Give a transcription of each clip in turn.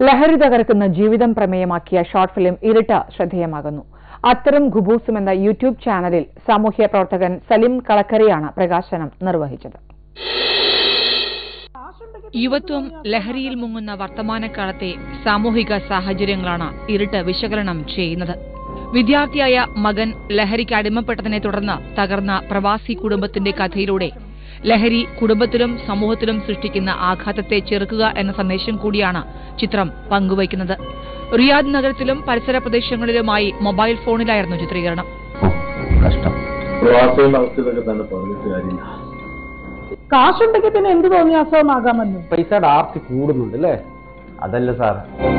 ലഹരി തകർക്കുന്ന ജീവിതം പ്രമേയമാക്കിയ ഷോർട്ട് ഫിലിം ഇരട്ട ശ്രദ്ധേയമാകുന്നു അത്തരം ഖുബൂസും എന്ന യൂട്യൂബ് ചാനലിൽ സാമൂഹ്യ പ്രവർത്തകൻ സലിം കളക്കരയാണ് പ്രകാശനം നിർവഹിച്ചത് യുവത്വം ലഹരിയിൽ മുങ്ങുന്ന വർത്തമാനകാലത്തെ സാമൂഹിക സാഹചര്യങ്ങളാണ് ഇരുട്ട് വിശകലനം ചെയ്യുന്നത് വിദ്യാർത്ഥിയായ മകൻ ലഹരിക്ക് അടിമപ്പെട്ടതിനെ തുടർന്ന് തകർന്ന പ്രവാസി കുടുംബത്തിന്റെ കഥയിലൂടെ ലഹരി കുടുംബത്തിലും സമൂഹത്തിലും സൃഷ്ടിക്കുന്ന ആഘാതത്തെ ചെറുക്കുക എന്ന സന്ദേശം കൂടിയാണ് ചിത്രം പങ്കുവയ്ക്കുന്നത് റിയാദ് നഗരത്തിലും പരിസര പ്രദേശങ്ങളിലുമായി മൊബൈൽ ഫോണിലായിരുന്നു ചിത്രീകരണം കഷ്ടം പ്രവാസികളുടെ അവസ്ഥ ഇതൊക്കെ തന്നെ പറഞ്ഞിട്ട് കാര്യമില്ല കാശുണ്ടെങ്കിൽ പിന്നെ എന്ത് തോന്നിയ അസുഖമാകാമല്ലോ പൈസയുടെ ആർത്തി കൂടുന്നുണ്ട് അല്ലേ അതല്ല സാർ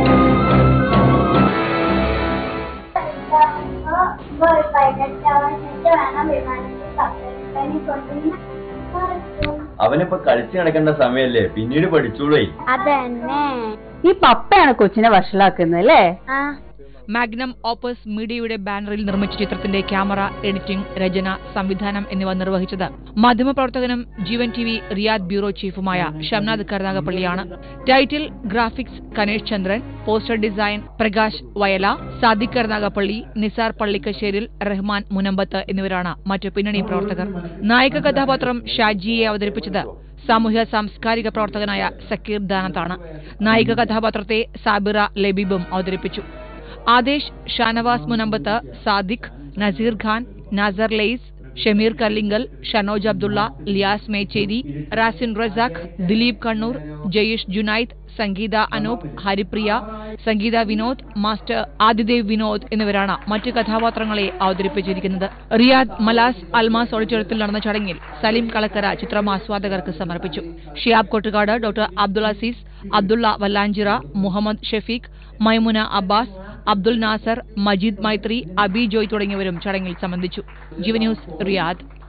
ഒരു പൈലറ്റ് ആവാനായിട്ട് വേണം വിമാനത്തിൽ കപ്പലിനെ കൊണ്ടുവന്ന് അവനിപ്പോ കളിച്ചു നടക്കേണ്ട സമയല്ലേ പിന്നീട് പഠിച്ചോളേ അതന്നെ ഈ പപ്പയാണ് കൊച്ചിനെ വഷളാക്കുന്നത് അല്ലേ ആ മാഗ്നം ഓപ്പസ് മീഡിയയുടെ ബാനറിൽ നിർമ്മിച്ച ചിത്രത്തിന്റെ ക്യാമറ എഡിറ്റിംഗ് രചന സംവിധാനം എന്നിവ നിർവഹിച്ചത് മാധ്യമപ്രവർത്തകനും Jeevan T V Riyadh bureau ചീഫുമായ ഷംനാദ് കരുനാഗപ്പള്ളിയാണ് title graphics Kanesh Chandran poster design Prakash Vayala Sadiq Karunagappally Nizar Pallikkasseril Rahman Munambath എന്നിവരാണ് മറ്റു പിന്നണി പ്രവർത്തകർ നായക കഥാപാത്രം ഷാജിയെ അവതരിപ്പിച്ചത് സാമൂഹ്യ സാംസ്കാരിക പ്രവർത്തകനായ സക്കീർ ദാനത്താണ് നായിക കഥാപാത്രത്തെ സാബിറ ലബീബും അവതരിപ്പിച്ചു ആദേശ് ഷാനവാസ് മുനമ്പത്ത് സാദിഖ് നസീർ ഖാൻ നാസർ ലെയ്സ് ഷമീർ കല്ലിങ്കൽ ഷനോജ് അബ്ദുള്ള ലിയാസ് മേച്ചേരി റാസിൻ റസാഖ് ദിലീപ് കണ്ണൂർ ജയേഷ് ജുനൈദ് സംഗീത അനൂപ് ഹരിപ്രിയ സംഗീത വിനോദ് മാസ്റ്റർ ആദിദേവ് വിനോദ് എന്നിവരാണ് മറ്റു കഥാപാത്രങ്ങളെ അവതരിപ്പിച്ചിരിക്കുന്നത് റിയാദ് മലാസ് അൽമാസ് ഓഡിറ്റോറിയത്തിൽ നടന്ന ചടങ്ങിൽ സലീം കളക്കര ചിത്രം ആസ്വാദകർക്ക് സമർപ്പിച്ചു ഷിയാബ് കൊട്ടുകാട് ഡോക്ടർ അബ്ദുൾ അസീസ് അബ്ദുള്ള വല്ലാഞ്ചിറ മുഹമ്മദ് ഷെഫീഖ് മൈമുന അബ്ബാസ് അബ്ദുൽ നാസർ മജീദ് മൈത്രി അബി ജോയ് തുടങ്ങിയവരും ചടങ്ങിൽ സംബന്ധിച്ചു ജീവ ന്യൂസ് റിയാദ്